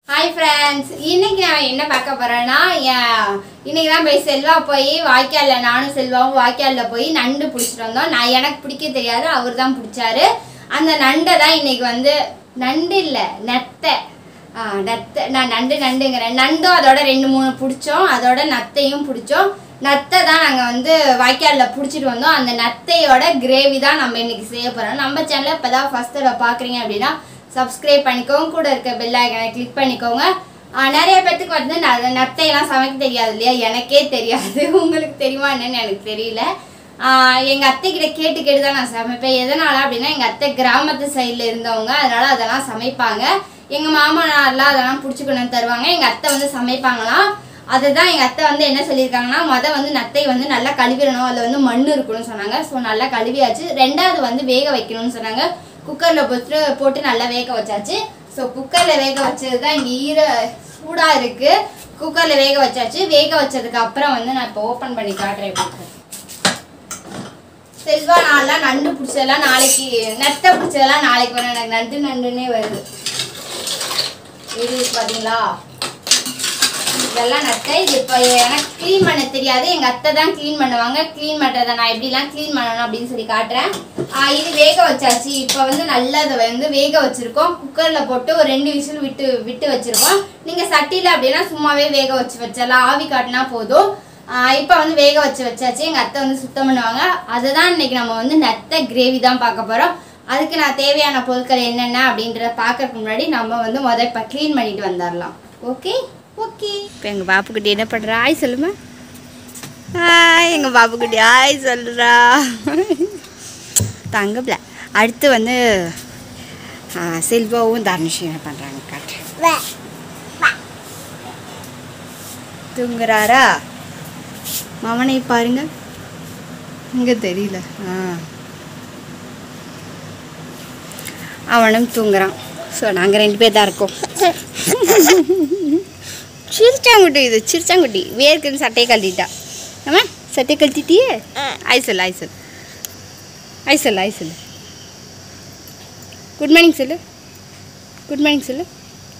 Hi friends இன்னைக்கு நான் என்ன பார்க்க போறேன்னா என் இன்னைக்கு தான் போய் செல்வா போய் வாய்க்காலில் நானும் செல்வாவும் வாய்க்காலில் போய் நண்டு பிடிச்சிட்டு வந்தோம் நான் எனக்கு பிடிக்க தெரியாது அவர் தான் பிடிச்சாரு அந்த நண்டை தான் இன்னைக்கு வந்து நண்டு இல்லை நத்தை ஆ, நத்தை நான் நண்டு நண்டுங்கிறேன் நண்டும் அதோட ரெண்டு மூணு பிடிச்சோம் அதோட நத்தையும் பிடிச்சோம் நத்தை தான் நாங்கள் வந்து வாய்க்காலில் பிடிச்சிட்டு வந்தோம் அந்த நத்தையோட கிரேவி தான் நம்ம இன்னைக்கு செய்ய போகிறோம் நம்ம சேனலை இப்போ தான் ஃபஸ்ட் தடவை பார்க்குறீங்க அப்படின்னா சப்ஸ்கிரைப் பண்ணிக்கோங்க கூட இருக்க பெல் ஐக்கனை கிளிக் பண்ணிக்கோங்க ஆ, நிறைய பேர்த்துக்கு வந்து ந- நத்தையெல்லாம் சமைக்க தெரியாது இல்லையா எனக்கே தெரியாது உங்களுக்கு தெரியுமா என்னன்னு எனக்கு தெரியல ஆஹ் எங்க அத்தை கிட்ட கேட்டு கேட்டு தான் நான் சமைப்பேன் எதனால அப்படின்னா எங்க அத்தை கிராமத்து சைடுல இருந்தவங்க அதனால அதெல்லாம் சமைப்பாங்க எங்க மாமனார்லாம் அதெல்லாம் பிடிச்சி கொண்டு வந்து தருவாங்க எங்க அத்தை வந்து சமைப்பாங்களாம் அதுதான் எங்க அத்தை வந்து என்ன சொல்லியிருக்காங்கன்னா முத வந்து நத்தை வந்து நல்லா கழுவிடணும் அதில் வந்து மண் இருக்கணும்னு சொன்னாங்க ஸோ நல்லா கழுவியாச்சு ரெண்டாவது வந்து வேக வைக்கணும்னு சொன்னாங்க குக்கரில் போட்டு போட்டு நல்லா வேக வச்சாச்சு ஸோ குக்கரில் வேக வச்சது தான் இங்கே ஈர சூடாக இருக்குது குக்கரில் வேக வச்சாச்சு வேக வச்சதுக்கு அப்புறம் வந்து நான் இப்போ ஓப்பன் பண்ணி காட்டுறேன் இப்போ செல்வா நான்லாம் நண்டு பிடிச்சதெல்லாம் நாளைக்கு நத்தை பிடிச்சதெல்லாம் நாளைக்கு வரும் எனக்கு நண்டு நண்டுன்னே வருது இது பார்த்தீங்களா இதெல்லாம் நத்தை இது இப்போ எனக்கு க்ளீன் பண்ண தெரியாது எங்கள் அத்தை தான் க்ளீன் பண்ணுவாங்க க்ளீன் பண்ணுறதை நான் எப்படிலாம் க்ளீன் பண்ணணும் அப்படின்னு சொல்லி காட்டுறேன் ஆ, இது வேக வச்சாச்சு இப்போ வந்து நல்லா அதை வந்து வேக வச்சுருக்கோம் குக்கரில் போட்டு ஒரு ரெண்டு விசில் விட்டு விட்டு வச்சுருக்கோம் நீங்கள் சட்டியில் அப்படின்னா சும்மாவே வேக வச்சு வச்சிடலாம் ஆவி காட்டினா போதும் இப்போ வந்து வேக வச்சு வச்சாச்சு எங்கள் அத்தை வந்து சுத்தம் பண்ணுவாங்க அதை தான் இன்னைக்கு நம்ம வந்து நத்தை கிரேவி தான் பார்க்க போகிறோம் அதுக்கு நான் தேவையான பொருட்கள் என்னென்ன அப்படின்றத பார்க்கறதுக்கு முன்னாடி நம்ம வந்து முதல் இப்போ க்ளீன் பண்ணிட்டு வந்துடலாம் ஓகே ஓகே இப்போ எங்கள் பாப்புக்குட்டி என்ன பண்ணுறா ஆய் சொல்லுமா ஆய் எங்கள் பாப்புக்குட்டி ஆய் சொல்கிறா தங்கப்பில அடுத்து வந்து ஆ, செல்வாவும் தனுஷும் என்ன பண்ணுறாங்க காட்டுறேன் தூங்குறாரா மவனை பாருங்க இங்கே தெரியல ஆ அவனும் தூங்குறான் ஸோ நாங்கள் ரெண்டு பேர் தான் இருக்கோம் சிரிச்சாங்குட்டி இது சிரிச்சாங்குட்டி வேர்க்குன்னு சட்டையை கழட்டிட்டா ஆமா சட்டையை கழட்டிட்டியே ஐ சொல்லு ஐ சொல்லு ஐ சொல்லு ஐ சொல்லு குட் மார்னிங் சொல்லு குட் மார்னிங் சொல்லு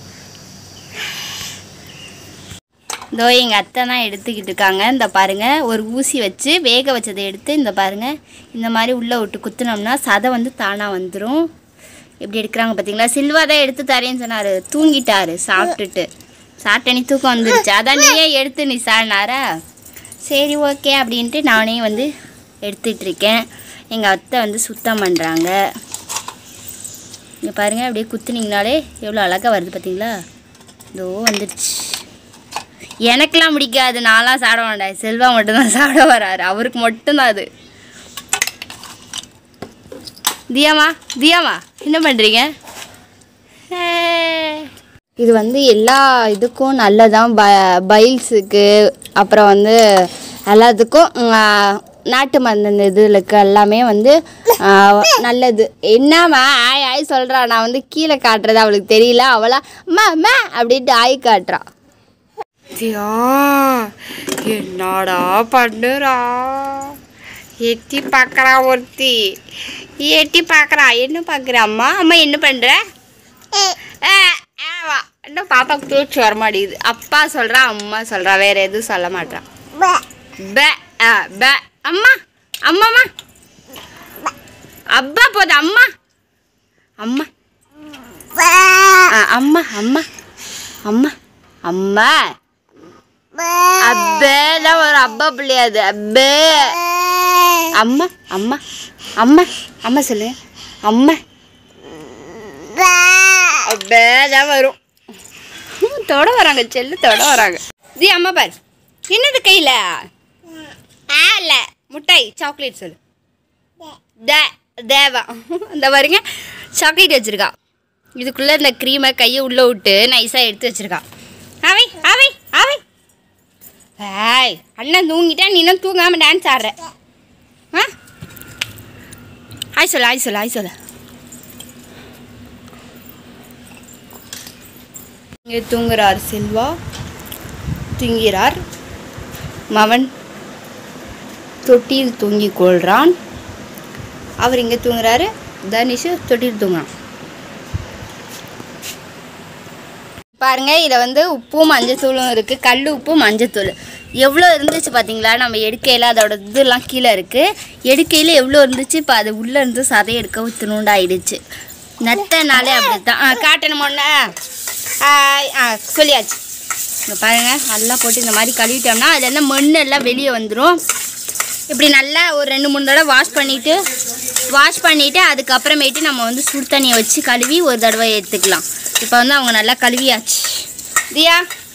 இதோ எங்கள் அத்தை தான் எடுத்துக்கிட்டு இருக்காங்க இந்த பாருங்க ஒரு ஊசி வச்சு வேக வச்சதை எடுத்து இந்த பாருங்க இந்த மாதிரி உள்ளே விட்டு குத்துனோம்னா சதை வந்து தானாக வந்துடும் எப்படி எடுக்கிறாங்க பார்த்தீங்களா சில்வா தான் எடுத்து தரேன்னு சொன்னார் தூங்கிட்டாரு சாப்பிட்டுட்டு சாப்பிட்ட நீ தூக்கம் வந்துருச்சு அதான் நீயே எடுத்து நீ சாடினாரா சரி ஓகே அப்படின்ட்டு நானே வந்து எடுத்துட்டு இருக்கேன் எங்கள் அத்தை வந்து சுத்தம் பண்ணுறாங்க இங்கே பாருங்கள் அப்படியே குத்துனீங்கனாலே எவ்வளோ அழகாக வருது பார்த்தீங்களா இதோ வந்துருச்சு எனக்கெல்லாம் பிடிக்காது நான்லாம் சாப்பிட மாட்டேன் செல்வா மட்டும்தான் சாப்பிட வராரு அவருக்கு மட்டும்தான் அது தியாமா தியாமா என்ன பண்ணுறீங்க இது வந்து எல்லா இதுக்கும் நல்லதான் ப பைல்ஸுக்கு அப்புறம் வந்து எல்லாத்துக்கும் ஆ, நாட்டு மருந்து இந்த இதுகளுக்கு எல்லாமே வந்து ஆ, நல்லது என்னம்மா ஆய் ஆய் சொல்கிறா நான் வந்து கீழே காட்டுறது அவளுக்கு தெரியல அவளா அம்மா அம்மா அப்படின்ட்டு ஆய் காட்டுறா தியா என்னடா பண்ணுறா எட்டி பார்க்குறா ஒருத்தி எட்டி பார்க்குறா என்ன பார்க்குற அம்மா அம்மா என்ன பண்ணுற இன்னும் பாப்பாவுக்கு தூச்சு வர மாட்டேங்குது அப்பா சொல்கிறா அம்மா சொல்கிறா வேற எதுவும் சொல்ல மாட்றா ப ஆ ப அம்மா அம்மாம்மா அப்பா போது அம்மா அம்மா ஆ, அம்மா அம்மா அம்மா அம்மா அப்பேதான் ஒரு அப்பா பிள்ளையாது அப்பே அம்மா அம்மா அம்மா அம்மா சொல்லு அம்மா அப்பேதான் வரும் தொட வராங்க செல்லு தொட வராங்க தி அம்மா பாரு என்னது கையில் ஆ இல்லை முட்டாய் சாக்லேட் சொல்லு த தேவா இந்த பாருங்க சாக்லேட் வச்சிருக்கா இதுக்குள்ளே இந்த க்ரீமை கையை உள்ளே விட்டு நைஸாக எடுத்து வச்சிருக்கா அவை அவை அவை ஏய் அண்ணன் தூங்கிட்டா நீ இன்னும் தூங்காமல் டான்ஸ் ஆடுற ஆ ஆய் சொல்லு ஆய் சொல்லு ஆய் சொல்லு இங்கே தூங்குறார் செல்வா தூங்கிறார் மவன் தொட்டியில் தூங்கிக் கொள்கிறான் அவர் இங்கே தூங்குறாரு தனிஷு தொட்டியில் தூங்குறான் பாருங்க இதில் வந்து உப்பும் மஞ்சத்தூளும் இருக்குது கல் உப்பு மஞ்சத்தூள் எவ்வளோ இருந்துச்சு பார்த்தீங்களா நம்ம எடுக்கையில் அதோட இதெல்லாம் கீழே இருக்குது எடுக்கையில் எவ்வளோ இருந்துச்சு இப்போ அது உள்ளே இருந்து சதை எடுக்க ஊற்றுணுண்டு ஆயிடுச்சு நத்தனாலே அப்படி தான் ஆ காட்டணும் ஒன்று ஆ ஆ சொல்லியாச்சு இங்கே பாருங்கள் நல்லா போட்டு இந்த மாதிரி கழுவிட்டோம்னா அதுலேருந்து மண் எல்லாம் வெளியே வந்துடும் இப்படி நல்லா ஒரு ரெண்டு மூணு தடவை வாஷ் பண்ணிவிட்டு வாஷ் பண்ணிவிட்டு அதுக்கப்புறமேட்டு நம்ம வந்து சுடு தண்ணியை வச்சு கழுவி ஒரு தடவை எடுத்துக்கலாம் இப்போ வந்து அவங்க நல்லா கழுவியாச்சு தியா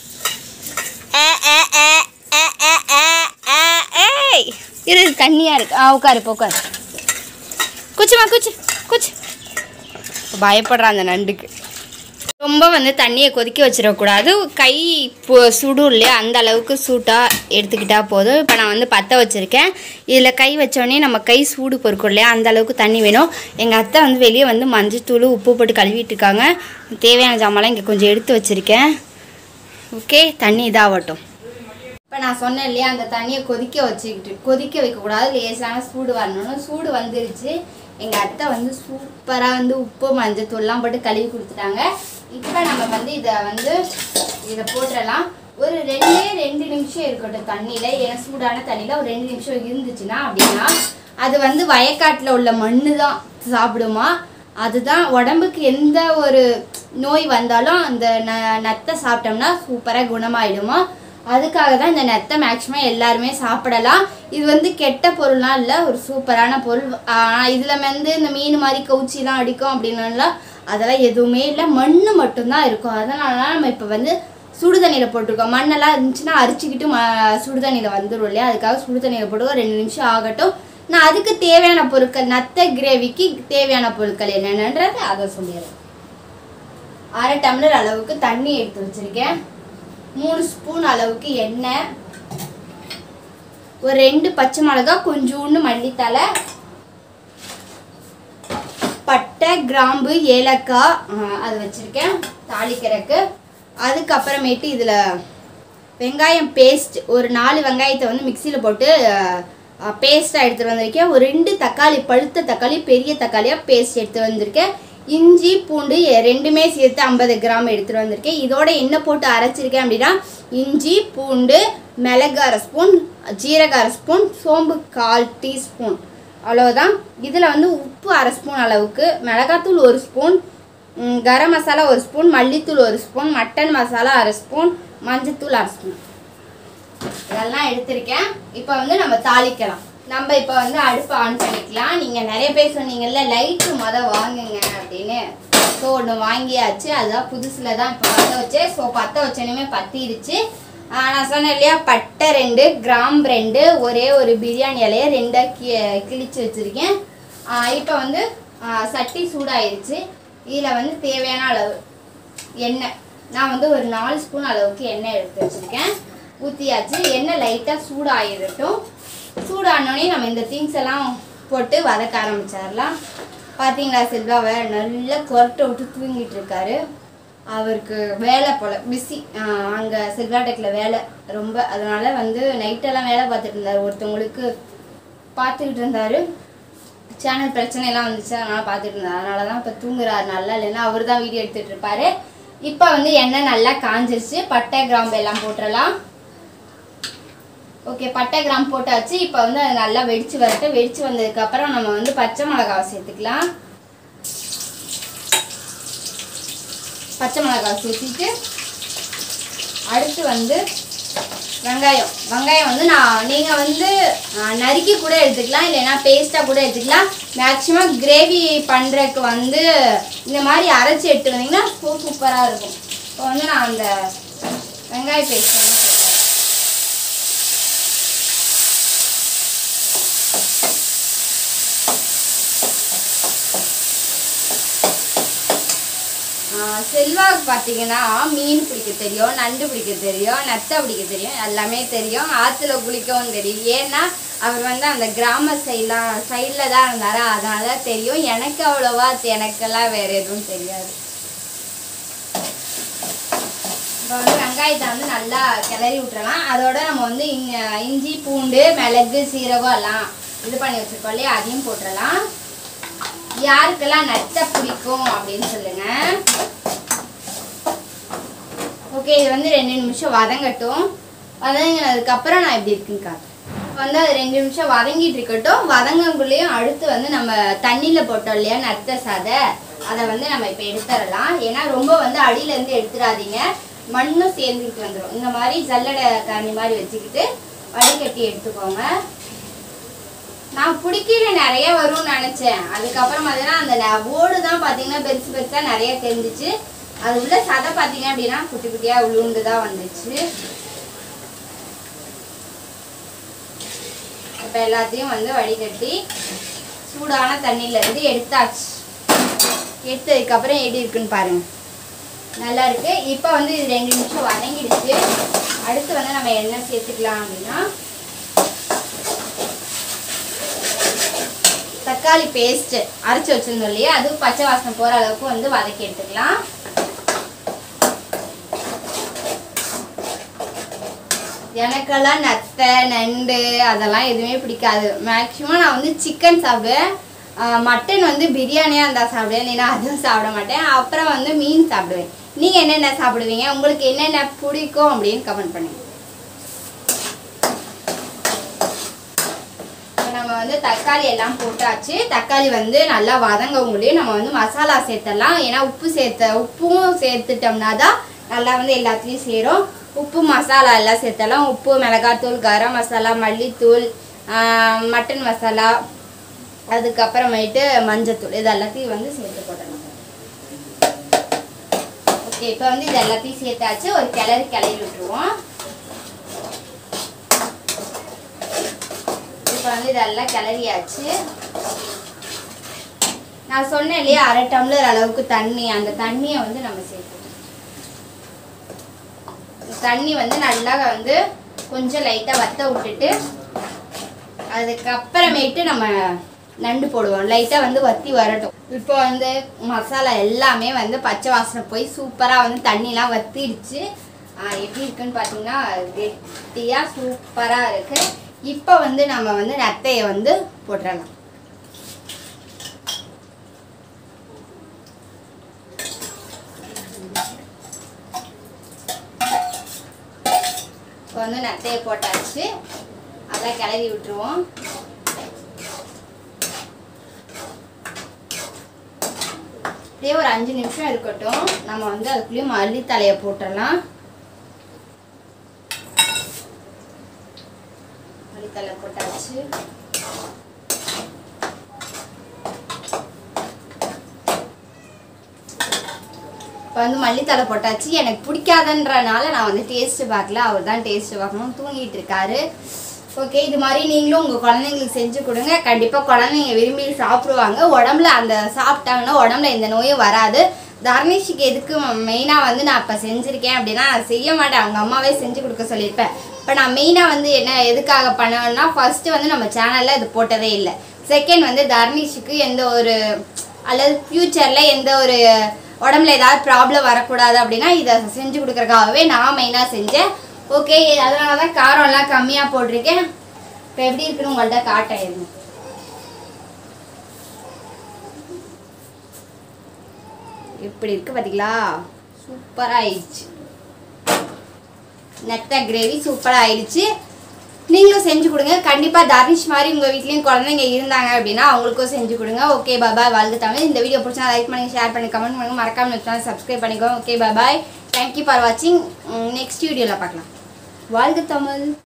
ஏ, ஏ, ஏ, ஏ, ஏ, ஏ, ஏ, ஏய். இரு இரு, தண்ணியா இருக்கு ஆ உட்காரு இப்போ உட்காரு குச்சிமா குச்சி குச்சி பயப்படுறான் அந்த நண்டுக்கு ரொம்ப வந்து தண்ணியை கொதிக்க வச்சிடக்கூடாது கை பு- சுடும் இல்லையா அந்த அளவுக்கு சூட்டாக எடுத்துக்கிட்டா போதும் இப்போ நான் வந்து பற்ற வச்சுருக்கேன் இதில் கை வச்சோடனே நம்ம கை சூடு பொறுக்கும் இல்லையா அந்த அளவுக்கு தண்ணி வேணும் எங்கள் அத்தை வந்து வெளியே வந்து மஞ்சத்தூள் உப்பு போட்டு கழுவிட்டு இருக்காங்க தேவையான ஜாமான்லாம் இங்கே கொஞ்சம் எடுத்து வச்சுருக்கேன் ஓகே தண்ணி இதாகட்டும் இப்போ நான் சொன்னேன் இல்லையா அந்த தண்ணியை கொதிக்க வச்சுக்கிட்டு கொதிக்க வைக்கக்கூடாது லேசான சூடு வரணும்னு சூடு வந்துருச்சு எங்கள் அத்தை வந்து சூப்பராக வந்து உப்பு மஞ்சத்தூள்லாம் போட்டு கழுவி கொடுத்துட்டாங்க இப்போ நம்ம வந்து இதை வந்து இதை போட்டுடலாம் ஒரு ரெண்டே ரெண்டு நிமிஷம் இருக்கட்டும் தண்ணியில் ஏன்னா சூடான தண்ணியில் ஒரு ரெண்டு நிமிஷம் இருந்துச்சுன்னா அப்படின்னா அது வந்து வயக்காட்டில் உள்ள மண்ணு தான் சாப்பிடுமா அதுதான் உடம்புக்கு எந்த ஒரு நோய் வந்தாலும் அந்த ந நத்தை சாப்பிட்டோம்னா சூப்பராக குணமாயிடுமா அதுக்காக தான் இந்த நத்தை மேக்ஸிமம் எல்லாருமே சாப்பிடலாம் இது வந்து கெட்ட பொருள்லாம் இல்லை ஒரு சூப்பரான பொருள் ஆனால் இதில் வந்து இந்த மீன் மாதிரி கவுச்சிலாம் அடிக்கும் அப்படின்னுலாம் அதெல்லாம் எதுவுமே இல்லை மண் மட்டும்தான் இருக்கும் அதனால தான் நம்ம இப்போ வந்து சுடு தண்ணியில் போட்டிருக்கோம் மண்ணெல்லாம் இருந்துச்சுன்னா அரிச்சிக்கிட்டு ம சுடு தண்ணியில் வந்துடும் இல்லையா அதுக்காக சுடு தண்ணியில் போட்டு ஒரு ரெண்டு நிமிஷம் ஆகட்டும் நான் அதுக்கு தேவையான பொருட்கள் நத்தை கிரேவிக்கு தேவையான பொருட்கள் என்னென்னன்றது அதை சொல்லிடுறேன் அரை டம்ளர் அளவுக்கு தண்ணி எடுத்து வச்சிருக்கேன் மூணு ஸ்பூன் அளவுக்கு எண்ணெய் ஒரு ரெண்டு பச்சை மிளகா கொஞ்சோண்டு மல்லித்தலை பட்டை கிராம்பு ஏலக்காய் ஆஹ், அது வச்சுருக்கேன் தாளிக்கிறதுக்கு அதுக்கப்புறமேட்டு இதில் வெங்காயம் பேஸ்ட் ஒரு நாலு வெங்காயத்தை வந்து மிக்சியில் போட்டு பேஸ்ட்டாக எடுத்துகிட்டு வந்திருக்கேன் ஒரு ரெண்டு தக்காளி பழுத்த தக்காளி பெரிய தக்காளியாக பேஸ்ட் எடுத்து வந்திருக்கேன் இஞ்சி பூண்டு எ- ரெண்டுமே சேர்த்து ஐம்பது கிராம் எடுத்துகிட்டு வந்திருக்கேன் இதோட என்ன போட்டு அரைச்சிருக்கேன் அப்படின்னா இஞ்சி பூண்டு மிளகு அரை ஸ்பூன் ஜீரக அரை ஸ்பூன் சோம்பு கால் டீஸ்பூன் அவ்வளோதான் இதில் வந்து உப்பு அரை ஸ்பூன் அளவுக்கு மிளகாத்தூள் ஒரு ஸ்பூன் ம், கரம் மசாலா ஒரு ஸ்பூன் மல்லித்தூள் ஒரு ஸ்பூன் மட்டன் மசாலா அரை ஸ்பூன் மஞ்சத்தூள் அரை ஸ்பூன் இதெல்லாம் எடுத்திருக்கேன் இப்போ வந்து நம்ம தாளிக்கலாம் நம்ம இப்போ வந்து அடுப்பு ஆன் பண்ணிக்கலாம் நீங்கள் நிறைய பேர் சொன்னீங்கல்ல லைட்டு மொத வாங்குங்க அப்படின்னு ஸோ ஒன்று வாங்கியாச்சு அதுதான் புதுசில் தான் இப்போ பற்ற வச்சேன் ஸோ பற்ற வச்சோன்னே பற்றிடுச்சு நான் சொன்னேன் இல்லையா பட்டை ரெண்டு கிராம்பு ரெண்டு ஒரே ஒரு பிரியாணி இலையை ரெண்டாக கி கிழிச்சு வச்சுருக்கேன் இப்போ வந்து ஆ, சட்டி சூடாயிருச்சு இதில் வந்து தேவையான அளவு எண்ணெய் நான் வந்து ஒரு நாலு ஸ்பூன் அளவுக்கு எண்ணெய் எடுத்து வச்சுருக்கேன் ஊற்றியாச்சு எண்ணெய் லைட்டாக சூடாகிடட்டும் சூடானோடனே நம்ம இந்த திங்ஸ் எல்லாம் போட்டு வதக்க ஆரம்பிச்சிடலாம் பார்த்தீங்களா செல்வாவை நல்லா கொரட்டை விட்டு தூங்கிட்டு இருக்காரு அவருக்கு வேலை போல் பிஸி அங்கே செல்வாடெக்கில் வேலை ரொம்ப அதனால வந்து நைட்டெல்லாம் வேலை பார்த்துட்டு இருந்தார் ஒருத்தவங்களுக்கு பார்த்துக்கிட்டு இருந்தார் சேனல் பிரச்சனை எல்லாம் வந்துச்சு அதனால பார்த்துட்டு இருந்தார் அதனால தான் இப்போ தூங்குறாரு நல்லா இல்லைன்னா அவர் தான் வீடியோ எடுத்துட்டு இருப்பாரு இப்போ வந்து எண்ணெய் நல்லா காஞ்சிருச்சு பட்டை கிராம்பு எல்லாம் போட்டுடலாம் ஓகே பட்டை கிராம்பு போட்டாச்சு இப்போ வந்து அது நல்லா வெடிச்சு வரட்டும் வெடிச்சு வந்ததுக்கப்புறம் நம்ம வந்து பச்சை மிளகாவை சேர்த்துக்கலாம் பச்சை மிளகாய் சேர்த்திட்டு அடுத்து வந்து வெங்காயம் வெங்காயம் வந்து நான் நீங்கள் வந்து ஆ, நறுக்கி கூட எடுத்துக்கலாம் இல்லைன்னா பேஸ்ட்டாக கூட எடுத்துக்கலாம் மேக்ஸிமம் கிரேவி பண்ணுறதுக்கு வந்து இந்த மாதிரி அரைச்சி எடுத்து வந்தீங்கன்னா சூப்பராக இருக்கும் இப்போ வந்து நான் அந்த வெங்காய பேஸ்ட் வந்து சேர்க்கிறேன். ஆஹ் செல்வாவுக்கு பார்த்தீங்கன்னா மீன் பிடிக்க தெரியும் நண்டு பிடிக்க தெரியும் நத்தை பிடிக்க தெரியும் எல்லாமே தெரியும் ஆற்றுல குளிக்கவும் தெரியும் ஏன்னா அவர் வந்து அந்த கிராம சைட்லாம் சைடில் தான் இருந்தார் அதனால தான் தெரியும் எனக்கு அவ்வளோவா எனக்கெல்லாம் வேறு எதுவும் தெரியாது இப்போ வந்து வெங்காயத்தை வந்து நல்லா கிளறி விட்டுறலாம் அதோட நம்ம வந்து இங்க- இஞ்சி பூண்டு மிளகு சீரகம் எல்லாம் இது பண்ணி வச்சிருக்கோம் இல்லையா அதையும் போட்டுறலாம் யாருக்கெல்லாம் நத்தை பிடிக்கும் அப்படின்னு சொல்லுங்க ஓகே இது வந்து ரெண்டு நிமிஷம் வதங்கட்டும் வதங்கினதுக்கப்புறம் நான் எப்படி இருக்குன்னு காட்டுறேன் வந்து அது ரெண்டு நிமிஷம் வதங்கிட்டு இருக்கட்டும் வதங்கக்குள்ளேயும் அடுத்து வந்து நம்ம தண்ணியில் போட்டோம் இல்லையா நத்த சாதை அதை வந்து நம்ம இப்போ எடுத்துடலாம் ஏன்னா ரொம்ப வந்து அடியிலேருந்து எடுத்துடாதீங்க மண்ணும் சேர்ந்துக்கிட்டு வந்துடும் இந்த மாதிரி ஜல்லடை கரண்டி மாதிரி வச்சுக்கிட்டு வடிகட்டி எடுத்துக்கோங்க நான் பிடிக்கல நிறைய வரும்னு நினச்சேன் அதுக்கப்புறம் பார்த்தீங்கன்னா அந்த ந- ஓடு தான் பார்த்தீங்கன்னா பெருசு பெருசாக நிறைய தெரிஞ்சிச்சு அது உள்ள சதை பார்த்தீங்க அப்படின்னா குட்டி குட்டியாக உளுந்து தான் வந்துச்சு இப்போ எல்லாத்தையும் வந்து வடிகட்டி சூடான தண்ணியில இருந்து எடுத்தாச்சு எடுத்ததுக்கப்புறம் எப்படி இருக்குன்னு பாருங்க நல்லா இருக்கு இப்போ வந்து இது ரெண்டு நிமிஷம் வதங்கிடுச்சு அடுத்து வந்து நம்ம என்ன சேர்த்துக்கலாம் அப்படின்னா தக்காளி பேஸ்ட் அரைச்சி வச்சிருந்தோம் இல்லையா அது பச்சை வாசனை போற அளவுக்கு வந்து வதக்கி எடுத்துக்கலாம் எனக்கெல்லாம் நத்தை நண்டு அதெல்லாம் எதுவுமே பிடிக்காது மேக்ஸிமம் நான் வந்து சிக்கன் சாப்பிடுவேன் மட்டன் வந்து பிரியாணியாக இருந்தால் சாப்பிடுவேன் இல்லைன்னா அதுவும் சாப்பிட மாட்டேன் அப்புறம் வந்து மீன் சாப்பிடுவேன் நீங்கள் என்னென்ன சாப்பிடுவீங்க உங்களுக்கு என்னென்ன பிடிக்கும் அப்படின்னு கமெண்ட் பண்ணுங்க இப்ப நம்ம வந்து தக்காளி எல்லாம் போட்டாச்சு தக்காளி வந்து நல்லா வதங்கவங்களையும் நம்ம வந்து மசாலா சேர்த்தலாம் ஏன்னா உப்பு சேர்த்த உப்பும் சேர்த்துட்டோம்னா தான் நல்லா வந்து எல்லாத்துலேயும் சேரும் உப்பு மசாலா எல்லாம் சேர்த்தலாம் உப்பு மிளகாத்தூள் கரம் மசாலா மல்லித்தூள் ஆஹ் மட்டன் மசாலா அதுக்கப்புறமேட்டு மஞ்சத்தூள் இது எல்லாத்தையும் வந்து சேர்த்து போட்டணும் ஓகே இப்போ வந்து இது எல்லாத்தையும் சேர்த்தாச்சு ஒரு கிளறி கிளறி விட்டுருவோம் இப்போ வந்து இதெல்லாம் கிளறியாச்சு நான் சொன்னேன் இல்லையா அரை டம்ளர் அளவுக்கு தண்ணி அந்த தண்ணியை வந்து நம்ம சேர்க்கணும் தண்ணி வந்து நல்லா வந்து கொஞ்சம் லைட்டாக வத்த விட்டுட்டு அதுக்கப்புறமேட்டு நம்ம நண்டு போடுவோம் லைட்டாக வந்து வத்தி வரட்டும் இப்போ வந்து மசாலா எல்லாமே வந்து பச்சை வாசனை போய் சூப்பராக வந்து தண்ணிலாம் வத்திடுச்சு ஆஹ் எப்படி இருக்குன்னு பார்த்தீங்கன்னா கெட்டியாக சூப்பராக இருக்கு இப்போ வந்து நம்ம வந்து நத்தையை வந்து போட்டுடலாம் இப்போ வந்து நத்தையை போட்டாச்சு அதெல்லாம் கிளறி விட்டுருவோம் அப்படியே ஒரு அஞ்சு நிமிஷம் இருக்கட்டும் நம்ம வந்து அதுக்குள்ளேயும் மல்லித்தலையை போட்டுடலாம் மல்லித்தலை போட்டாச்சு இப்போ வந்து மல்லித்தலை போட்டாச்சு எனக்கு பிடிக்காதன்றனால நான் வந்து டேஸ்ட்டு பார்க்கல அவர் தான் டேஸ்ட்டு பார்க்கணும் தூங்கிட்டு இருக்காரு ஓகே இது மாதிரி நீங்களும் உங்கள் குழந்தைங்களுக்கு செஞ்சு கொடுங்க கண்டிப்பாக குழந்தைங்க விரும்பி சாப்பிடுவாங்க உடம்புல அந்த சாப்பிட்டாங்கன்னா உடம்புல எந்த நோயும் வராது தர்னிஷுக்கு எதுக்கு மெயினாக வந்து நான் இப்போ செஞ்சுருக்கேன் அப்படின்னா நான் செய்ய மாட்டேன் அவங்க அம்மாவே செஞ்சு கொடுக்க சொல்லியிருப்பேன் இப்போ நான் மெயினாக வந்து என்ன எதுக்காக பண்ணேன்னா ஃபஸ்ட்டு வந்து நம்ம சேனலில் இது போட்டதே இல்லை செகண்ட் வந்து தர்னிஷுக்கு எந்த ஒரு அல்லது ஃப்யூச்சரில் எந்த ஒரு உடம்புல ஏதாவது ப்ராப்ளம் வரக்கூடாது அப்படின்னா இதை செஞ்சு கொடுக்குறக்காகவே நான் மெயினாக செஞ்சேன் ஓகே அதனால தான் காரம்லாம் கம்மியாக போட்டிருக்கேன் இப்போ எப்படி இருக்குன்னு உங்கள்கிட்ட காட்டேன் எப்படி இருக்கு பார்த்தீங்களா சூப்பராக ஆயிடுச்சு நெட்டை கிரேவி சூப்பராக ஆயிடுச்சு நீங்களும் செஞ்சு கொடுங்க கண்டிப்பாக தர்னிஷ் மாதிரி உங்கள் வீட்லேயும் குழந்தைங்க இருந்தாங்க அப்படின்னா அவங்களுக்கும் செஞ்சு கொடுங்க ஓகே பாய் வாழ்க தமிழ் இந்த வீடியோ பிடிச்சா லைக் பண்ணி ஷேர் பண்ணி கமெண்ட் பண்ணுங்க மறக்காம சேனல் சப்ஸ்கிரைப் பண்ணிக்கோங்க ஓகே பாய் தேங்க்யூ ஃபார் வாட்சிங் நெக்ஸ்ட் வீடியோவில் பார்க்கலாம் வாழ்க தமிழ்